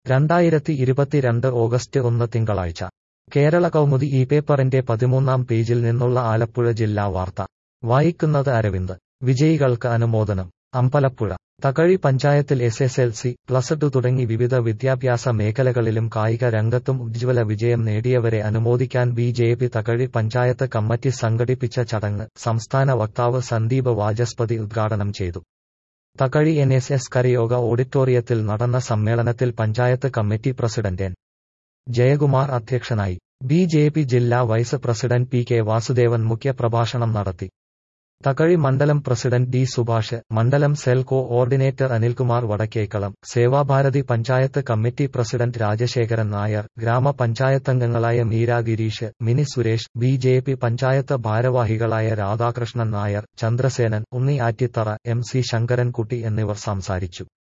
രണ്ടായിരത്തി ഇരുപത്തിരണ്ട് ഓഗസ്റ്റ് ഒന്ന് തിങ്കളാഴ്ച കേരള കൗമുദി ഈ പേപ്പറിന്റെ പതിമൂന്നാം പേജിൽ നിന്നുള്ള ആലപ്പുഴ ജില്ലാ വാർത്ത വായിക്കുന്നത് അരവിന്ദ് വിജയികൾക്ക് അനുമോദനം അമ്പലപ്പുഴ തകഴി പഞ്ചായത്തിൽ S S L C plus two തുടങ്ങി വിവിധ വിദ്യാഭ്യാസ മേഖലകളിലും കായിക രംഗത്തും ഉജ്ജ്വല വിജയം നേടിയവരെ അനുമോദിക്കാൻ B J P Thakazhi panchayat committee സംഘടിപ്പിച്ച ചടങ്ങ് സംസ്ഥാന വക്താവ് സന്ദീപ് വാചസ്പതി ഉദ്ഘാടനം ചെയ്തു തകഴി എൻ എസ് എസ് കരയോഗ ഓഡിറ്റോറിയത്തിൽ നടന്ന സമ്മേളനത്തിൽ panchayat committee president N Jayakumar അധ്യക്ഷനായി ബി ജെ പി ജില്ലാ vice president P K Vasudevan മുഖ്യപ്രഭാഷണം നടത്തി തകഴി മണ്ഡലം പ്രസിഡന്റ് ഡി സുഭാഷ് മണ്ഡലം cell coordinator Anilkumar വടക്കേക്കളം Seva Bharati panchayat committee president Rajasekharan Nair ഗ്രാമപഞ്ചായത്തംഗങ്ങളായ Meera Gireesh Mini Suresh B J P panchayat ഭാരവാഹികളായ രാധാകൃഷ്ണൻ നായർ ചന്ദ്രസേനൻ ഉണ്ണി ആറ്റിത്തറ എം സി ശങ്കരൻകുട്ടി എന്നിവർ സംസാരിച്ചു